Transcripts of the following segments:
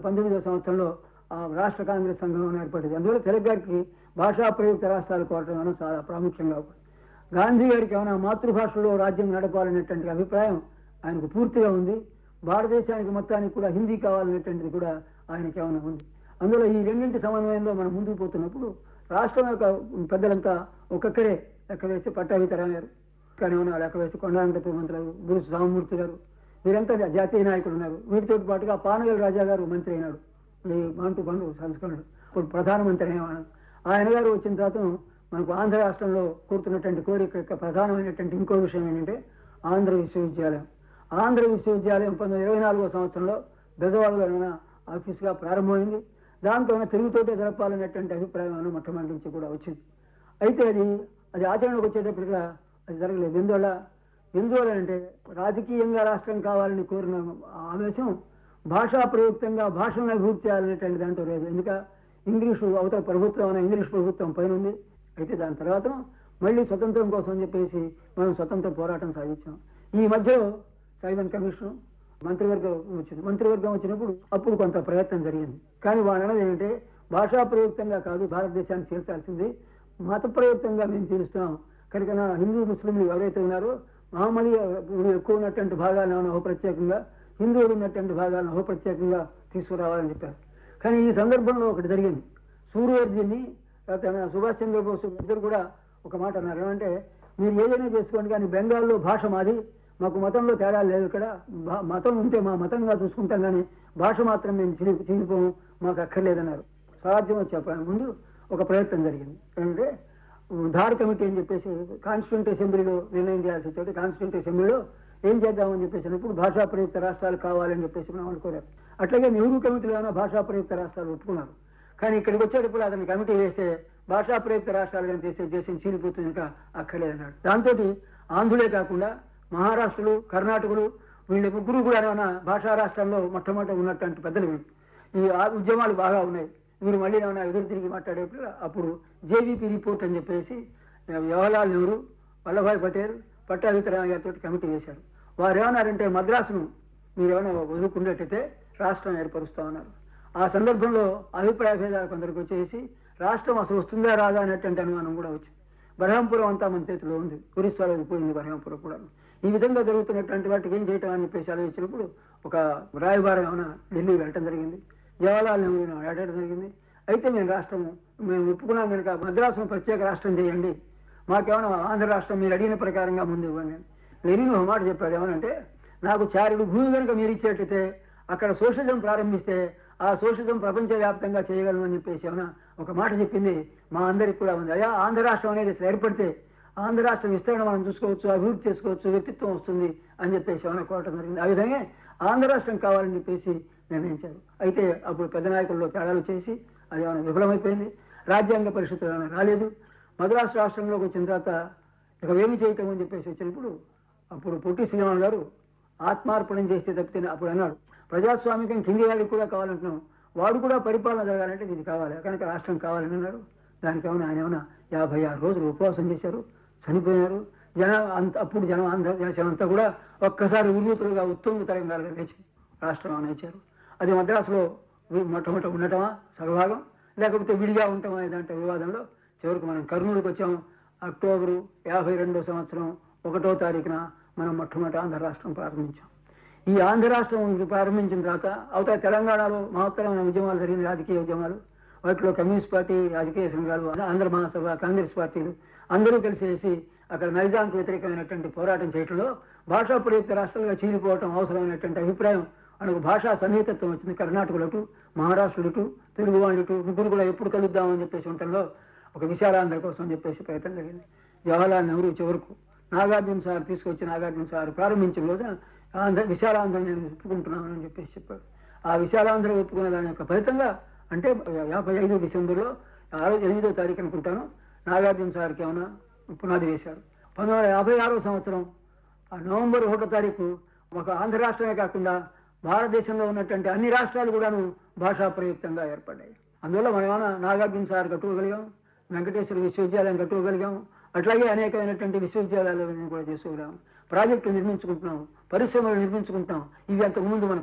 పంతొమ్మిదవ సంవత్సరంలో ఆ రాష్ట్ర కాంగ్రెస్ సంఘం ఏర్పడింది అందువల్ల తెలుగు గారికి భాషా ప్రయుక్త రాష్ట్రాలు కోరటం అనేది చాలా ప్రాముఖ్యంగా ఉంది. గాంధీ గారికి ఏమైనా మాతృభాషలో రాజ్యం నడపాలనేటువంటి అభిప్రాయం ఆయనకు పూర్తిగా ఉంది భారతదేశానికి మొత్తానికి కూడా హిందీ కావాలనేటువంటిది కూడా ఆయనకి ఏమైనా ఉంది అందులో ఈ రెండింటి సమన్వయంలో మనం ముందుకు పోతున్నప్పుడు రాష్ట్రం యొక్క పెద్దలంతా ఒక్కొక్కరే లెక్క వేసి పట్టాభితరాగారు కానీ ఏమైనా లెక్క వేసి కొండాంగ మంత్రులు గురు సామమూర్తి గారు వీరంతా జాతీయ నాయకులు ఉన్నారు వీటితో పాటుగా పానగల్ రాజా గారు మంత్రి అయినాడు ఈ మాంటు బండు సంస్కరణుడు ఇప్పుడు ప్రధానమంత్రి అయినాడు ఆయన గారు వచ్చిన తర్వాత మనకు ఆంధ్ర రాష్ట్రంలో కూర్చున్నటువంటి కోరిక యొక్క ప్రధానమైనటువంటి ఇంకో విషయం ఏంటంటే ఆంధ్ర విశ్వవిద్యాలయం ఆంధ్ర విశ్వవిద్యాలయం పంతొమ్మిది ఇరవై నాలుగో సంవత్సరంలో బెజవాడలో ఉన్న ఆఫీస్గా ప్రారంభమైంది దాంతో తెలుగుతోటే జరపాలనేటువంటి అభిప్రాయం అన్న మొట్టమొదటి నుంచి కూడా వచ్చింది అయితే అది అది ఆచరణకు వచ్చేటప్పటిగా అది జరగలేదు ఎందువల్ల ఎందువల్ల అంటే రాజకీయంగా రాష్ట్రం కావాలని కోరిన ఆవేశం భాషా ప్రయుక్తంగా భాషను అభివృద్ధి చేయాలనేటువంటి దాంట్లో లేదు ఎందుక ఇంగ్లీషు అవతల ప్రభుత్వం అనే ఇంగ్లీష్ ప్రభుత్వం పైన ఉంది అయితే దాని తర్వాత మళ్ళీ స్వతంత్రం కోసం అని చెప్పేసి మనం స్వతంత్ర పోరాటం సాగించాం ఈ మధ్యలో సైమన్ కమిషన్ మంత్రివర్గం వచ్చింది మంత్రివర్గం వచ్చినప్పుడు అప్పుడు కొంత ప్రయత్నం జరిగింది కానీ వాళ్ళు అన్నది ఏంటంటే భాషా ప్రయుక్తంగా కాదు భారతదేశాన్ని చేర్చాల్సింది మత ప్రయుక్తంగా మేము తీరుస్తున్నాం కనుక నా హిందూ ముస్లింలు ఎవరైతే ఉన్నారో మహమ్మదీయ ఎక్కువ ఉన్నటువంటి భాగాలను ఏమైనా ప్రత్యేకంగా హిందువులు ఉన్నటువంటి భాగాలను అహో ప్రత్యేకంగా తీసుకురావాలని చెప్పారు కానీ ఈ సందర్భంలో ఒకటి జరిగింది సూర్యవర్జిని లేకపోతే మన సుభాష్ చంద్రబోస్ ఇద్దరు కూడా ఒక మాట అన్నారు ఏమంటే మీరు ఏదైనా చేసుకోండి కానీ బెంగాల్లో భాష మాది మాకు మతంలో తేడా లేదు ఇక్కడ భా- మతం ఉంటే మా మతంగా చూసుకుంటాం కానీ భాష మాత్రం మేము చిరి చిరిపోము మాకు అక్కర్లేదన్నారు స్వరాజ్యం చెప్పడం ముందు ఒక ప్రయత్నం జరిగింది ఏంటంటే ధార్ కమిటీ అని చెప్పేసి కాన్స్టిట్యూంట్ అసెంబ్లీలో నిర్ణయం చేయాల్సి వచ్చేది కాన్స్టిట్యూంట్ అసెంబ్లీలో ఏం చేద్దామని చెప్పేసినప్పుడు భాషా ప్రయుక్త రాష్ట్రాలు కావాలని చెప్పేసి మనం అనుకోలేదు అట్లాగే నెహ్రూ కమిటీలో అయినా భాషా ప్రయుక్త రాష్ట్రాలు ఒప్పుకున్నారు కానీ ఇక్కడికి వచ్చేటప్పుడు అతని కమిటీ వేస్తే భాషా ప్రయుక్త రాష్ట్రాలు కానీ చేస్తే దేశం చీలిపోతుంది ఇంకా అక్కర్లేదన్నాడు దాంతో ఆంధ్రులే కాకుండా మహారాష్ట్రలు కర్ణాటకలు వీళ్ళ ముగ్గురు కూడా ఏమైనా భాషా రాష్ట్రాల్లో మొట్టమొదటి ఉన్నటువంటి పెద్దలు వీళ్ళు ఈ ఆ ఉద్యమాలు బాగా ఉన్నాయి వీరు మళ్ళీ ఏమైనా ఎదురు తిరిగి మాట్లాడేప్పుడు అప్పుడు జేవీపీ రిపోర్ట్ అని చెప్పేసి జవహర్లాల్ నెహ్రూ వల్లభాయ్ పటేల్ పట్టాభితరామ గారితో కమిటీ వేశారు వారు ఏమన్నారంటే మద్రాసును మీరు ఏమైనా వదులుకున్నట్టయితే రాష్ట్రం ఏర్పరుస్తామన్నారు ఆ సందర్భంలో అభిప్రాయ భేదాలు కొందరికి వచ్చేసి రాష్ట్రం అసలు వస్తుందా రాదా అనేటువంటి అనుమానం కూడా వచ్చింది బరహంపురం అంతా మన చేతిలో ఉంది ఒరిస్సాలో పోయింది బరహంపురం కూడా ఈ విధంగా జరుగుతున్నటువంటి వాటికి ఏం చేయటం అని చెప్పేసి ఆలోచించినప్పుడు ఒక రాయబారం ఏమైనా ఢిల్లీ వెళ్ళటం జరిగింది జవహర్లాల్ నెహ్రూ వెళ్ళటం జరిగింది అయితే మేము రాష్ట్రం మేము ఒప్పుకున్నాం కనుక మద్రాసును ప్రత్యేక రాష్ట్రం చేయండి మాకేమైనా ఆంధ్ర రాష్ట్రం మీరు అడిగిన ప్రకారంగా ముందు ఇవ్వండి లెనిన్ ఒక మాట చెప్పాడు ఏమనంటే నాకు చారుడు భూమి కనుక మీరు ఇచ్చేటైతే అక్కడ సోషలిజం ప్రారంభిస్తే ఆ సోషలిజం ప్రపంచవ్యాప్తంగా చేయగలను అని చెప్పేసి ఏమైనా ఒక మాట చెప్పింది మా అందరికి కూడా ఉంది అయ్యా ఆంధ్ర రాష్ట్రం అనేది అసలు ఏర్పడితే ఆంధ్ర రాష్ట్రం విస్తరణ మనం చూసుకోవచ్చు అభివృద్ధి చేసుకోవచ్చు వ్యక్తిత్వం వస్తుంది అని చెప్పేసి ఏమైనా కోరటం జరిగింది ఆ విధంగా ఆంధ్ర రాష్ట్రం కావాలని చెప్పేసి నిర్ణయించారు అయితే అప్పుడు పెద్ద నాయకుల్లో తేడాలు చేసి అది ఏమైనా విఫలమైపోయింది రాజ్యాంగ పరిషత్తు ఏమైనా రాలేదు మద్రాసు రాష్ట్రంలోకి వచ్చిన తర్వాత ఇక ఏమి చేయటం అని చెప్పేసి వచ్చినప్పుడు అప్పుడు పొట్టి శ్రీరామ్ గారు ఆత్మార్పణం చేస్తే తప్పితే అప్పుడు అన్నాడు ప్రజాస్వామికం కింది వాడికి కూడా కావాలంటున్నాం వాడు కూడా పరిపాలన జరగాలంటే ఇది కావాలి కనుక రాష్ట్రం కావాలని అన్నాడు దానికి ఏమైనా ఆయన ఏమైనా యాభై ఆరు రోజులు ఉపవాసం చేశారు చనిపోయినారు జన అంత అప్పుడు జనం ఆంధ్ర దేశం అంతా కూడా ఒక్కసారి ఉర్రూతులుగా ఉత్తుంగ తరంగాలుగా లేచి రాష్ట్రం అనేచారు అది మద్రాసులో వి- మొట్టమొదట ఉండటమా సగభాగం లేకపోతే విడిగా ఉంటామా అనే దాంట్లో వివాదంలో చివరికి మనం కర్నూలుకి వచ్చాము అక్టోబరు యాభై రెండో సంవత్సరం ఒకటో తారీఖున మనం మొట్టమొదటి ఆంధ్ర రాష్ట్రం ప్రారంభించాం ఈ ఆంధ్ర రాష్ట్రం ప్రారంభించిన తర్వాత అవతల తెలంగాణలో మహత్తరమైన ఉద్యమాలు జరిగిన రాజకీయ ఉద్యమాలు వాటిలో కమ్యూనిస్ట్ పార్టీ రాజకీయ సంఘాలు ఆంధ్ర మహాసభ కాంగ్రెస్ పార్టీలు అందరూ కలిసేసి అక్కడ నైజాంకు వ్యతిరేకమైనటువంటి పోరాటం చేయటంలో భాషా ప్రయుక్త రాష్ట్రాలుగా చీలిపోవటం అవసరమైనటువంటి అభిప్రాయం మనకు భాషా సన్నిహితత్వం వచ్చింది కర్ణాటకలటు మహారాష్ట్రులటు తెలుగు వాళ్ళటు ముగ్గురు కూడా ఎప్పుడు కలుద్దామని చెప్పేసి ఉండటంలో ఒక విశాలాంధ్ర కోసం అని చెప్పేసి ప్రయత్నం జరిగింది జవహర్లాల్ నెహ్రూ చివరకు నాగార్జున సార్ తీసుకొచ్చి నాగార్జున సార్ ప్రారంభించిన రోజున ఆంధ్ర విశాలాంధ్ర నేను ఒప్పుకుంటున్నాను అని చెప్పేసి చెప్పాడు ఆ విశాలాంధ్ర ఒప్పుకునే దాని యొక్క ఫలితంగా అంటే యాభై ఐదు డిసెంబర్లో ఆరో ఎనిమిదో తారీఖు అనుకుంటాను నాగార్జున సార్కి ఏమైనా పునాది వేశారు పంతొమ్మిది వందల యాభై ఆరో సంవత్సరం ఆ నవంబర్ ఒకటో తారీఖు ఒక ఆంధ్ర రాష్ట్రమే కాకుండా భారతదేశంలో ఉన్నటువంటి అన్ని రాష్ట్రాలు కూడాను భాషా ప్రయుక్తంగా ఏర్పడ్డాయి అందువల్ల మనం ఏమైనా నాగార్జున సార్ కట్టుకోగలిగాం వెంకటేశ్వర విశ్వవిద్యాలయం కట్టుకోగలిగాం అట్లాగే అనేకమైనటువంటి విశ్వవిద్యాలయాలను కూడా చేసుకోగలిగాం ప్రాజెక్టులు నిర్మించుకుంటున్నాం పరిశ్రమలు నిర్మించుకుంటున్నాం ఇవి అంతకు ముందు మనకు లేవు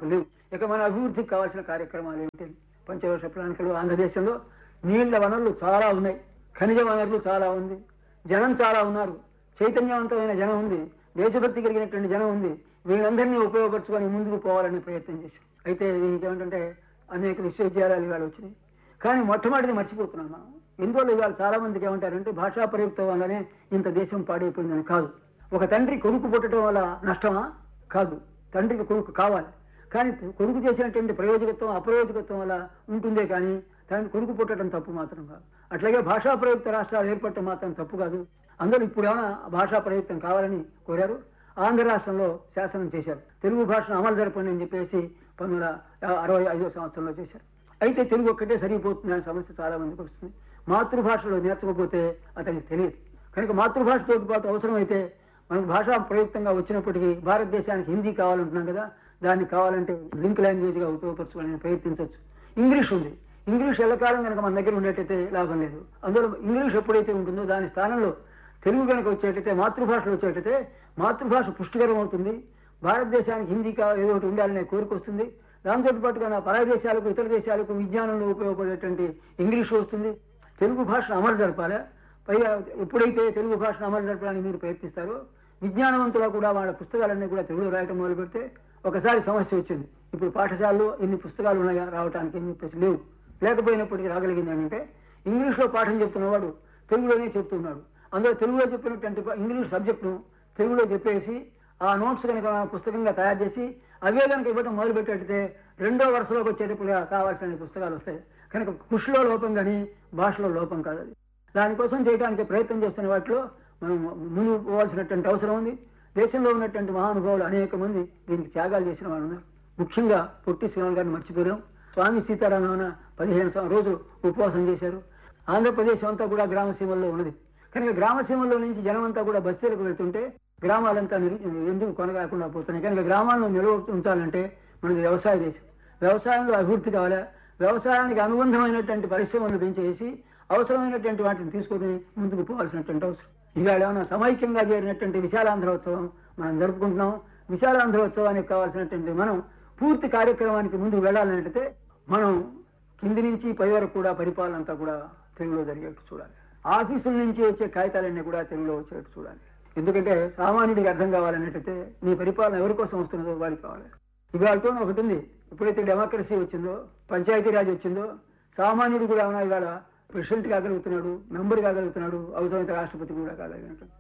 ఇక మన అభివృద్ధికి కావాల్సిన కార్యక్రమాలు ఏమిటి పంచవర్ష ప్రణాళికలు ఆంధ్రదేశంలో నీళ్ల వనరులు చాలా ఉన్నాయి ఖనిజ వనరులు చాలా ఉంది జనం చాలా ఉన్నారు చైతన్యవంతమైన జనం ఉంది దేశభక్తి కలిగినటువంటి జనం ఉంది వీళ్ళందరినీ ఉపయోగపరచుకొని ముందుకు పోవాలని ప్రయత్నం చేశాం అయితే దీనికి ఏమిటంటే అనేక విశ్వవిద్యాలయాలు ఇవాళ వచ్చినాయి కానీ మొట్టమొదటిది మర్చిపోతున్నాం మనం ఎందువల్ల ఇవాళ చాలా మందికి ఏమంటారంటే భాషా ప్రయుక్తం వల్లనే ఇంత దేశం పాడైపోయిందని కాదు ఒక తండ్రి కొడుకు పుట్టడం వల్ల నష్టమా కాదు తండ్రికి కొడుకు కావాలి కానీ కొడుకు చేసినటువంటి ప్రయోజకత్వం అప్రయోజకత్వం వల్ల ఉంటుందే కానీ తండ్రి కొడుకు పుట్టడం తప్పు మాత్రం కాదు అట్లాగే భాషా ప్రయుక్త రాష్ట్రాలు ఏర్పడటం మాత్రం తప్పు కాదు అందరూ ఇప్పుడు ఏమైనా భాషా ప్రయుక్తం కావాలని కోరారు ఆంధ్ర రాష్ట్రంలో శాసనం చేశారు తెలుగు భాషను అమలు జరపండి అని చెప్పేసి పంతొమ్మిది వందల అరవై ఐదో సంవత్సరంలో చేశారు అయితే తెలుగు ఒక్కటే సరిపోతుంది అనే సమస్య చాలా మందికి వస్తుంది మాతృభాషలో నేర్చుకోకపోతే అతనికి తెలియదు కనుక మాతృభాషతో పాటు అవసరమైతే మనకు భాషా ప్రయుక్తంగా వచ్చినప్పటికీ భారతదేశానికి హిందీ కావాలంటున్నాం కదా దాన్ని కావాలంటే లింక్ లాంగ్వేజ్గా ఉపయోగపరచుకోవాలని ప్రయత్నించవచ్చు ఇంగ్లీష్ ఉంది ఇంగ్లీష్ ఎల్లకాలం కనుక మన దగ్గర ఉండేటైతే లాభం లేదు అందులో ఇంగ్లీష్ ఎప్పుడైతే ఉంటుందో దాని స్థానంలో తెలుగు కనుక వచ్చేటైతే మాతృభాషలో వచ్చేటైతే మాతృభాష పుష్టికరం అవుతుంది భారతదేశానికి హిందీ కా ఏదో ఒకటి ఉండాలనే కోరిక వస్తుంది దాంతో పాటుగా నా పరాయ దేశాలకు ఇతర దేశాలకు విజ్ఞానంలో ఉపయోగపడేటువంటి ఇంగ్లీష్ వస్తుంది తెలుగు భాషను అమలు జరపాలి పైగా ఎప్పుడైతే తెలుగు భాషను అమలు జరపడానికి మీరు ప్రయత్నిస్తారో విజ్ఞానవంతులు కూడా వాళ్ళ పుస్తకాలన్నీ కూడా తెలుగులో రాయటం మొదలు పెడితే ఒకసారి సమస్య వచ్చింది ఇప్పుడు పాఠశాలలో ఎన్ని పుస్తకాలు ఉన్నాయా రావడానికి అని చెప్పేసి లేవు లేకపోయినప్పటికీ రాగలిగింది ఏంటంటే ఇంగ్లీష్లో పాఠం చెప్తున్నవాడు తెలుగులోనే చెప్తున్నాడు అందులో తెలుగులో చెప్పినటువంటి ఇంగ్లీష్ సబ్జెక్టును తెలుగులో చెప్పేసి ఆ నోట్స్ కనుక పుస్తకంగా తయారు చేసి అవే కనుక ఇవ్వడం మొదలు పెట్టేటైతే రెండో వరుసలోకి వచ్చేటప్పుడు కావాల్సిన పుస్తకాలు వస్తాయి కనుక కృషిలో లోపం కానీ భాషలో లోపం కాదు అది దానికోసం చేయడానికి ప్రయత్నం చేస్తున్న వాటిలో మనం ముందు పోవాల్సినటువంటి అవసరం ఉంది దేశంలో ఉన్నటువంటి మహానుభావులు అనేక మంది దీనికి త్యాగాలు చేసిన వాళ్ళు ఉన్నారు ముఖ్యంగా పొట్టి శ్రీరామ్ గారిని మర్చిపోయాం స్వామి సీతారామన పదిహేను సం- రోజులు ఉపవాసం చేశారు ఆంధ్రప్రదేశ్ అంతా కూడా గ్రామ సీమల్లో ఉన్నది కనుక గ్రామ సీమల్లో నుంచి జనం అంతా కూడా బస్తీలకు వెళ్తుంటే గ్రామాలంతా నిరు- ఎందుకు కొనగాకుండా పోతున్నాయి కనుక గ్రామాలను నిల్వ ఉంచాలంటే మనది వ్యవసాయ దేశం వ్యవసాయంలో అభివృద్ధి కావాలా వ్యవసాయానికి అనుబంధమైనటువంటి పరిశ్రమలను పెంచేసి అవసరమైనటువంటి వాటిని తీసుకొని ముందుకు పోవాల్సినటువంటి అవసరం ఇవాళ ఏమైనా సమైక్యంగా చేరినటువంటి విశాలాంధ్రోత్సవం మనం జరుపుకుంటున్నాం విశాలాంధ్రోత్సవానికి కావాల్సినటువంటి మనం పూర్తి కార్యక్రమానికి ముందుకు వెళ్ళాలంటే మనం కింది నుంచి పై వరకు కూడా పరిపాలన అంతా కూడా తెలుగులో జరిగేట్టు చూడాలి ఆఫీసుల నుంచి వచ్చే కాగితాలన్నీ కూడా తెలుగులో వచ్చేట్టు చూడాలి ఎందుకంటే సామాన్యుడికి అర్థం కావాలన్నట్టయితే నీ పరిపాలన ఎవరి కోసం వస్తున్నదో వాడికి కావాలి ఇవాళతో ఒకటి ఉంది ఎప్పుడైతే డెమోక్రసీ వచ్చిందో పంచాయతీరాజ్ వచ్చిందో సామాన్యుడు కూడా ఏమైనా ఇవాళ ప్రెసిడెంట్ కాగలుగుతున్నాడు మెంబర్ కాగలుగుతున్నాడు అవసరమైతే రాష్ట్రపతి కూడా కాగలుగుతున్నాడు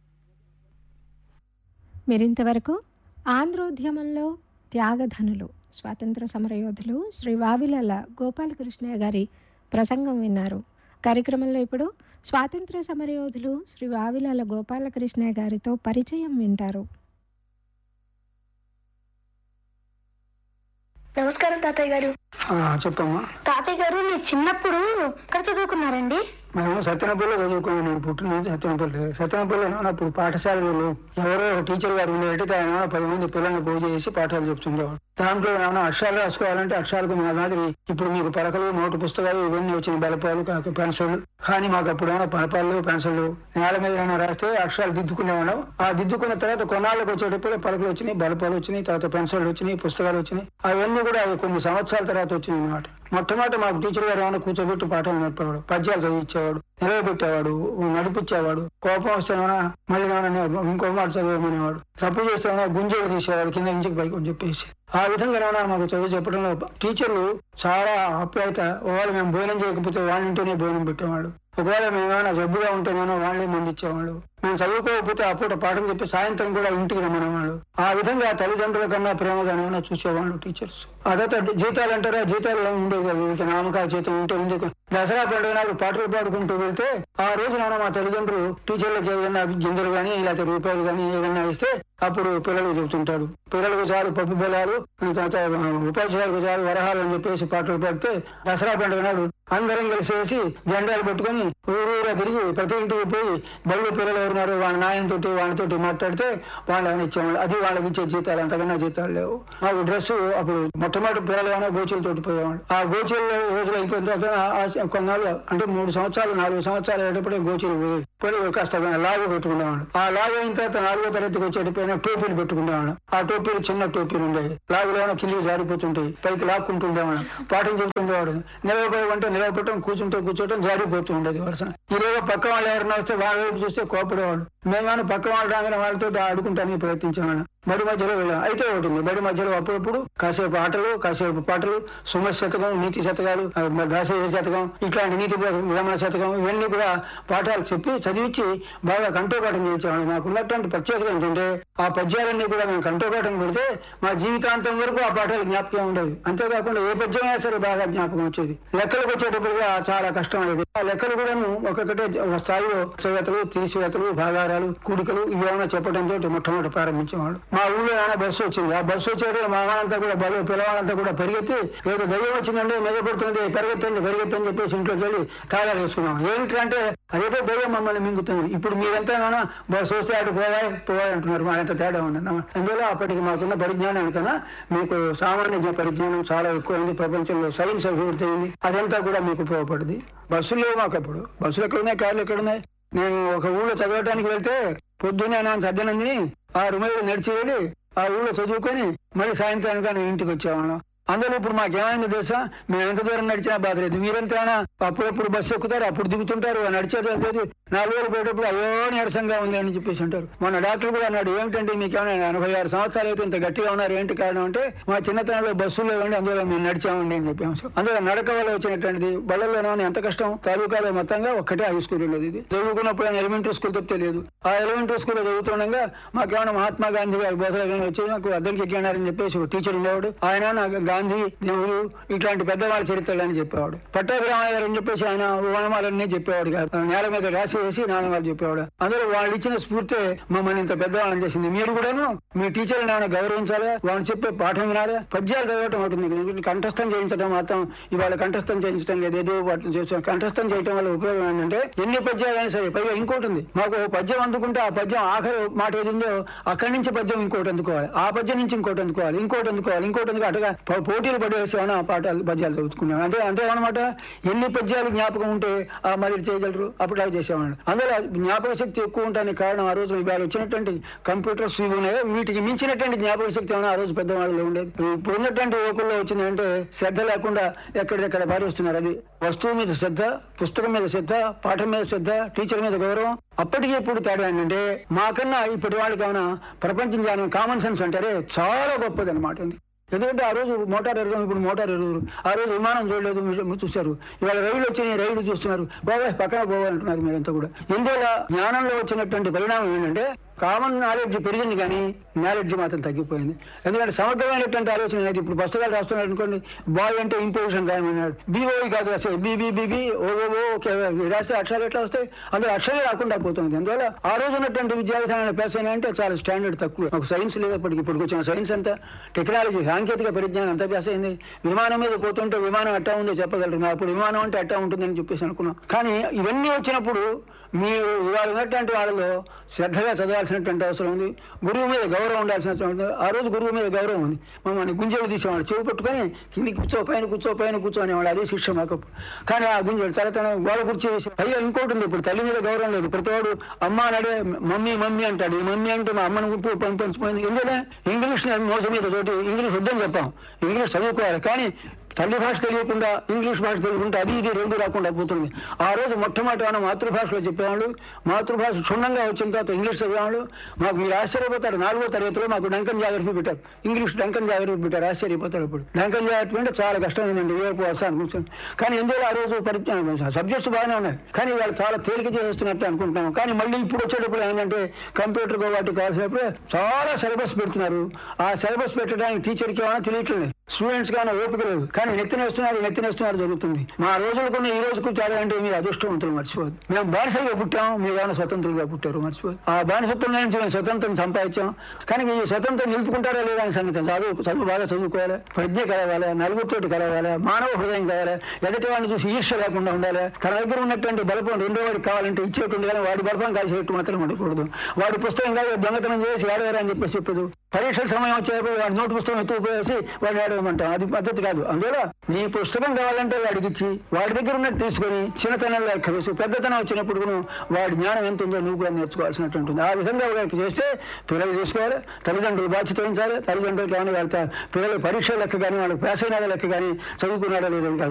మీరింతవరకు ఆంధ్రోద్యమంలో త్యాగధనులు స్వాతంత్ర సమరయోధులు శ్రీ వావిలల గోపాలకృష్ణయ్య గారి ప్రసంగం విన్నారు కార్యక్రమంలో ఇప్పుడు స్వాతంత్ర సమరయోధులు శ్రీ వావిలాల గోపాలకృష్ణయ్య గారితో పరిచయం వింటారు నమస్కారం తాతయ్య గారు చెప్పమ్మా తాతయ్య గారు మీరు చిన్నప్పుడు ఎక్కడ చదువుకున్నారండి మేము సత్యనపల్లిలో చదువుకున్నాను నేను పుట్టినది సత్యనపల్లి సత్యనపల్లిలో ఉన్నప్పుడు పాఠశాలలో ఎవరో ఒక టీచర్ గారు ఉండేటైతే ఆయన ఏమైనా పది మంది పిల్లల్ని పూజ చేసి పాఠాలు చెప్తుండేవాడు దాంట్లో ఏమైనా అక్షరాలు రాసుకోవాలంటే అక్షరాలకు మా మాదిరి ఇప్పుడు మీకు పలకలు నోటు పుస్తకాలు ఇవన్నీ వచ్చిన బలపాలు కాక పెన్సిల్ కానీ మాకు అప్పుడు ఏమైనా పలపాలు పెన్సిల్ నేల మీద ఏమైనా రాస్తే అక్షరాలు దిద్దుకునేవాళ్ళం ఆ దిద్దుకున్న తర్వాత కొన్నాళ్ళకి వచ్చేటప్పుడు పలకలు వచ్చినాయి బలపాలు వచ్చినాయి తర్వాత పెన్సిల్ వచ్చినాయి పుస్తకాలు వచ్చినాయి అవన్నీ కూడా అవి కొన్ని సంవత్సరాల తర్వాత వచ్చినాయి అన్నమాట మొట్టమొదటి మాకు టీచర్ గారు ఏమైనా కూర్చోబెట్టి పాఠాలు నేర్పేవాడు పద్యాలు చదివించేవాడు నిలబెట్టేవాడు నడిపించేవాడు కోపం వస్తే ఏమైనా మళ్ళీ ఏమైనా ఇంకో మాట చదివేమనేవాడు తప్పు చేస్తే ఏమైనా గుంజలు తీసేవాడు కింద నుంచి పైకి అని చెప్పేసి ఆ విధంగా ఏమైనా మాకు చదువు చెప్పడంలో టీచర్లు చాలా ఆప్యాయత ఒకవేళ మేము భోజనం చేయకపోతే వాళ్ళ ఇంట్లోనే భోజనం పెట్టేవాడు ఒకవేళ మేము ఏమైనా జబ్బుగా ఉంటేనేమో వాళ్ళే మంది ఇచ్చేవాళ్ళు మేము చదువుకోకపోతే ఆ పూట పాఠం చెప్పి సాయంత్రం కూడా ఇంటికి రమ్మనేవాళ్ళు ఆ విధంగా తల్లిదండ్రుల కన్నా ప్రేమగానే ఏమైనా చూసేవాళ్ళు టీచర్స్ ఆ తర్వాత జీతాలు అంటారా జీతాలు ఏమి ఉండేవి కాదు ఇక నామకాయ జీతం ఉంటే ఉంది దసరా పండుగ నాడు పాటలు పాడుకుంటూ వెళ్తే ఆ రోజు నాన్న మా తల్లిదండ్రులు టీచర్లకు ఏదైనా గింజలు కానీ లేకపోతే రూపాయలు కానీ ఏదైనా ఇస్తే అప్పుడు పిల్లలు చెబుతుంటాడు పిల్లలకు చాలు పప్పు బెల్లాలు తర్వాత ఉపాధ్యాయులకు చాలు వరహాలు అని చెప్పేసి పాటలు పాడితే దసరా పండుగ నాడు అందరం కలిసేసి జెండాలు పెట్టుకొని ఊరూరా తిరిగి ప్రతి ఇంటికి పోయి బళ్ళు పిల్లలు ఎవరున్నారు వాళ్ళ నాయనతోటి వాళ్ళతోటి మాట్లాడితే వాళ్ళు ఆయన ఇచ్చేవాళ్ళు అది వాళ్ళకి ఇచ్చే జీతాలు అంతకన్నా జీతాలు లేవు మాకు డ్రెస్ అప్పుడు మొట్టమొదటి పిల్లలు ఏమైనా గోచీలతోటి పోయేవాళ్ళు ఆ గోచీలు రోజులు అయిపోయిన తర్వాత ఆ- ఆ కొన్నాళ్ళు అంటే మూడు సంవత్సరాలు నాలుగు సంవత్సరాలు అయ్యేటప్పుడే గోచీలు పోయేవి పొడి కాస్త లాగు పెట్టుకునేవాడు ఆ లాగు అయిన తర్వాత నాలుగో తరగతికి వచ్చేటప్పుడు టోపీలు పెట్టుకునేవాడు ఆ టోపీలు చిన్న టోపీలు ఉండేవి లాగులో కిల్లి జారిపోతుంటాయి పైకి లాక్కుంటుండేవాడు పాఠం చెబుతుండేవాడు నిలవబడి ఉంటే నిలవబెట్టడం కూర్చుంటే కూర్చోవడం జారిపోతూ ఉండేది వరుస ఈరోజు పక్క వాళ్ళు ఎవరైనా వస్తే వాళ్ళ వైపు చూస్తే కోపడేవాడు మేము కానీ పక్క వాళ్ళు రాగానే వాళ్ళతో ఆడుకుంటానికి ప్రయత్నించేవాడు బడి మధ్యలో వెళ్ళాం అయితే ఒకటి ఉంది బడి మధ్యలో అప్పుడప్పుడు కాసేపు ఆటలు కాసేపు పాటలు సుమ శతకం నీతి శతకాలు ఆ, దాసయ్య శతకం ఇట్లాంటి నీతి విరమణ శతకం ఇవన్నీ కూడా పాఠాలు చెప్పి చదివించి బాగా కంఠోపాఠం చేయించేవాడు నాకు ఉన్నటువంటి ప్రత్యేకత ఏంటంటే ఆ పద్యాలన్నీ కూడా మేము కంఠోపాఠం పెడితే మా జీవితాంతం వరకు ఆ పాఠాలు జ్ఞాపకం ఉండేది అంతేకాకుండా ఏ పద్యమైనా సరే బాగా జ్ఞాపకం వచ్చేది లెక్కలకు వచ్చేటప్పుడు కూడా చాలా కష్టం అయ్యేది ఆ లెక్కలు కూడాను ఒక్కొక్కటే ఒక స్థాయిలో చేతలు తీసివేతలు భాగారాలు కూడికలు ఇవి ఏమైనా చెప్పడంతో మొట్టమొదటి ప్రారంభించేవాడు మా ఊళ్ళో ఏమైనా బస్సు వచ్చింది ఆ బస్సు వచ్చేది మా వాళ్ళంతా కూడా బలు పిల్లవాళ్ళంతా కూడా పరిగెత్తి ఏదో దయ్యం వచ్చిందండి మెదపడుతుంది పరిగెత్తండి పరిగెత్తని చెప్పేసి ఇంట్లోకి వెళ్ళి తాళాలు వేసుకున్నాం ఏంటంటే అదేదో దయ్యం మమ్మల్ని మింగుతుంది ఇప్పుడు మీరంతా ఏమైనా బస్సు వస్తే అటు పోవాయి పోవాయి అంటున్నారు మా ఎంత తేడా ఉంది అందువల్ల అప్పటికి మాకున్న పరిజ్ఞానానికన్నా మీకు సామాన్య పరిజ్ఞానం చాలా ఎక్కువైంది ప్రపంచంలో సైన్స్ అభివృద్ధి అయింది అదంతా కూడా మీకు ఉపయోగపడింది బస్సులు లేవు మాకు అప్పుడు బస్సులు ఎక్కడున్నాయి కార్లు ఎక్కడున్నాయి నేను ఒక ఊళ్ళో చదవడానికి వెళ్తే పొద్దున్నే నా సద్దనందిని ఆరు మైలు నడిచి వెళ్ళి ఆ ఊళ్ళో చదువుకొని మళ్ళీ సాయంత్రానికి నేను ఇంటికి వచ్చేవాళ్ళం అందులో ఇప్పుడు మాకేమైంది తెలుసా మేము ఎంత దూరం నడిచినా బాధ లేదు మీరంతేనా అప్పుడప్పుడు బస్సు ఎక్కుతారు అప్పుడు దిగుతుంటారు నడిచేది లేదు నాలుగు వేలు పోయేటప్పుడు అయ్యో నీరసంగా ఉంది అని చెప్పేసి అంటారు మన డాక్టర్ కూడా అన్నాడు ఏమిటంటే మీకు ఏమైనా ఎనభై ఆరు సంవత్సరాలు అయితే ఇంత గట్టిగా ఉన్నారు ఏంటి కారణం అంటే మా చిన్నతనంలో బస్సుల్లో ఉండి అందులో మేము నడిచామండి అని చెప్పాము అందులో నడక వల్ల వచ్చినటువంటిది బళ్ళల్లోనే ఎంత కష్టం తాలూకాలో మొత్తంగా ఒక్కటే హై స్కూల్ ఉండేది ఇది చదువుకున్నప్పుడు ఎలిమెంటరీ స్కూల్ తప్పితే లేదు ఆ ఎలిమెంటరీ స్కూల్లో చదువుతుండగా మాకేమైనా మహాత్మా గాంధీ గారి బోధలు కానీ వచ్చి నాకు అద్దరికి ఎక్కినారని చెప్పేసి ఒక టీచర్ ఉండేవాడు ఆయన నాకు గాంధీ నెహ్రూ ఇట్లాంటి పెద్దవాళ్ళ చరిత్రలు అని చెప్పేవాడు పట్టాభిరామయ్య గారు అని చెప్పేసి ఆయన ఓనమాలన్నీ చెప్పేవాడు కాదు నేల మీద రాసి వేసి నాన్నగారు చెప్పేవాడు అందులో వాళ్ళు ఇచ్చిన స్ఫూర్తి మమ్మల్ని ఇంత పెద్దవాళ్ళని చేసింది మీరు కూడాను మీ టీచర్ని ఏమైనా గౌరవించాలా వాళ్ళు చెప్పే పాఠం వినాలా పద్యాలు చదవటం ఉంటుంది మీకు కంఠస్థం చేయించడం మాత్రం ఇవాళ కంఠస్థం చేయించడం లేదు ఏదో వాటిని చేస్తాం కంఠస్థం చేయడం వల్ల ఉపయోగం ఏంటంటే ఎన్ని పద్యాలైనా సరే పైగా ఇంకోటి ఉంది మాకు ఓ పద్యం అందుకుంటే ఆ పద్యం ఆఖరి మాట ఏది ఉందో అక్కడి నుంచి పద్యం ఇంకోటి అందుకోవాలి ఆ పద్యం నుంచి ఇంకోటి అందుకోవాలి ఇంకోటి అందుకోవాలి ఇంకోటి అందుకు అటుగా పో- పోటీలు పడేసేమన్నా ఆ పాఠాలు పద్యాలు చదువుకున్నాం అంటే అంతేమన్నమాట ఎన్ని పద్యాలు జ్ఞాపకం ఉంటే ఆ మరి చేయగలరు అప్పుడు అవి చేసేవాళ్ళు అందులో జ్ఞాపక శక్తి ఎక్కువ ఉండడానికి కారణం ఆ రోజు ఇవాళ వచ్చినటువంటి కంప్యూటర్స్ ఇవి ఉన్నాయి వీటికి మించినటువంటి జ్ఞాపక శక్తి ఏమైనా ఆ రోజు పెద్దవాళ్ళలో ఉండేది ఇప్పుడు ఉన్నటువంటి యువకుల్లో వచ్చిందంటే శ్రద్ధ లేకుండా ఎక్కడికెక్కడ పారేస్తున్నారు అది వస్తువు మీద శ్రద్ధ పుస్తకం మీద శ్రద్ధ పాఠం మీద శ్రద్ధ టీచర్ మీద గౌరవం అప్పటికి ఇప్పుడు తేడా ఏంటంటే మాకన్నా ఇప్పటి వాళ్ళకి ఏమైనా ప్రపంచం జ్ఞానం కామన్ సెన్స్ అంటారే చాలా గొప్పది అనమాట ఎందుకంటే ఆ రోజు మోటార్ ఎరగం ఇప్పుడు మోటార్ ఎరుగురు ఆ రోజు విమానం చూడలేదు మీరు చూశారు ఇవాళ రైలు వచ్చినాయి రైలు చూస్తున్నారు బాబాయ్ పక్కన పోవాలి అంటున్నారు మీరంతా కూడా ఎందువల్ల జ్ఞానంలో వచ్చినటువంటి పరిణామం ఏంటంటే కామన్ నాలెడ్జ్ పెరిగింది కానీ నాలెడ్జ్ మాత్రం తగ్గిపోయింది ఎందుకంటే సమగ్రమైనటువంటి ఆలోచన అనేది ఇప్పుడు పుస్తకాలు రాస్తున్నారు అనుకోండి బాయ్ అంటే ఇంపోజిషన్ రాయమన్నాడు బీఓఈ కాదు రాసే బీబీబీబీ ఓఓఓ ఓకే రాస్తే అక్షరాలు ఎట్లా వస్తాయి అందులో అక్షరాలు రాకుండా పోతుంది అందువల్ల ఆ రోజు ఉన్నటువంటి విద్యా విధానాన్ని పేర్సన్ అంటే చాలా స్టాండర్డ్ తక్కువ ఒక సైన్స్ లేదప్పటికి ఇప్పుడు వచ్చిన సైన్స్ అంతా టెక్నాలజీ సాంకేతిక పరిజ్ఞానం అంతా పేస అయింది విమానం మీద పోతుంటే విమానం ఎట్టా ఉందో చెప్పగలరు నా అప్పుడు విమానం అంటే ఎట్టా ఉంటుందని చెప్పేసి అనుకున్నాం కానీ ఇవన్నీ వచ్చినప్పుడు మీరు ఇవాళ ఉన్నటువంటి వాళ్ళలో శ్రద్ధగా చదవాల్సినటువంటి అవసరం ఉంది గురువు మీద గౌరవం ఉండాల్సిన అవసరం ఉంది ఆ రోజు గురువు మీద గౌరవం ఉంది మమ్మల్ని గుంజలు తీసేవాడు చెవి పట్టుకొని కిందికి కూర్చో పైన కూర్చో పైన కూర్చో అనేవాడు అదే శిక్ష మాకు కానీ ఆ గుంజలు తల తన గోడ కుర్చీ వేసి పైగా ఇంకోటి ఉంది ఇప్పుడు తల్లి మీద గౌరవం లేదు ప్రతివాడు అమ్మ అన్నాడే మమ్మీ మమ్మీ అంటాడు ఈ మమ్మీ అంటే మా అమ్మను గుంపు పంపించిపోయింది ఎందుకంటే ఇంగ్లీష్ మోసం మీద తోటి ఇంగ్లీష్ వద్దని చెప్పాం ఇంగ్లీష్ చదువుకోవాలి కానీ తల్లి భాష తెలియకుండా ఇంగ్లీష్ భాష తెలియకుండా అది ఇది రెండు రాకుండా పోతుంది ఆ రోజు మొట్టమొదటి మనం మాతృభాషలో చెప్పేవాళ్ళు మాతృభాష క్షుణ్ణంగా వచ్చిన తర్వాత ఇంగ్లీష్ చదివేవాళ్ళు మాకు మీరు ఆశ్చర్యపోతారు నాలుగో తరగతిలో మాకు డంకన్ జాగ్రత్త పెట్టారు ఇంగ్లీష్ డంకన్ జాగ్రత్త పెట్టారు ఆశ్చర్యపోతారు ఇప్పుడు డంకన్ జాగ్రత్త అంటే చాలా కష్టమైందండి రేపు వస్తాను కూర్చొని కానీ ఎందులో ఆ రోజు పరిజ్ఞానం సబ్జెక్ట్స్ బాగానే ఉన్నాయి కానీ వాళ్ళు చాలా తేలిక చేస్తున్నట్టు అనుకుంటున్నాం కానీ మళ్ళీ ఇప్పుడు వచ్చేటప్పుడు ఏంటంటే కంప్యూటర్ వాటికి కావాల్సినప్పుడు చాలా సిలబస్ పెడుతున్నారు ఆ సిలబస్ పెట్టడానికి టీచర్కి ఏమైనా తెలియట్లేదు స్టూడెంట్స్ కానీ ఓపిక లేదు కానీ నెత్తినేస్తున్నారు నెత్తినేస్తున్నారు జరుగుతుంది మా రోజులకున్న ఈ రోజుకు తేడా అంటే మీరు అదృష్టవంతులు మర్చిపోదు మేము బానిసలుగా పుట్టాం మీరు ఏమైనా స్వతంత్రులుగా పుట్టారు మర్చిపోదు ఆ బానిసత్వం నుంచి మేము స్వతంత్రం సంపాదించాం కానీ ఈ స్వతంత్రం నిలుపుకుంటారా లేదా అని సంగతి చదువు చదువు బాగా చదువుకోవాలి ప్రజ్ఞ కలవాలి నలుగురితోటి కలవాలి మానవ హృదయం కావాలి ఎదుటి వాడిని చూసి ఈర్ష్య లేకుండా ఉండాలి తన దగ్గర ఉన్నటువంటి బలపం రెండో వాడికి కావాలంటే ఇచ్చేట్టు కానీ వాడి బలపం కాల్చేట్టు మాత్రం ఉండకూడదు వాడి పుస్తకం కాదు దొంగతనం చేసి ఏడవేరా అని చెప్పేసి చెప్పదు పరీక్షల సమయం వచ్చేప్పుడు వాడి నోటు పుస్తకం ఎత్తుకుపోయేసి వాడిని అడగమంటాం అది పద్ధతి కాదు అందువల్ల నీ పుస్తకం కావాలంటే వాడికి ఇచ్చి వాడి దగ్గర ఉన్నట్టు తీసుకొని చిన్నతనంలో లెక్క వేసి పెద్దతనం వచ్చినప్పుడు కూడా వాడి జ్ఞానం ఎంత ఉందో నువ్వు కూడా నేర్చుకోవాల్సినట్టు ఉంటుంది ఆ విధంగా వాడికి చేస్తే పిల్లలు చూసుకోవాలి తల్లిదండ్రులు బాధ్యత వహించాలి తల్లిదండ్రులకి ఏమైనా వెళ్తారు పిల్లలు పరీక్ష లెక్క కానీ వాళ్ళకి పేసైనాడ లెక్క కానీ చదువుకున్నాడో లేదో ఇంకా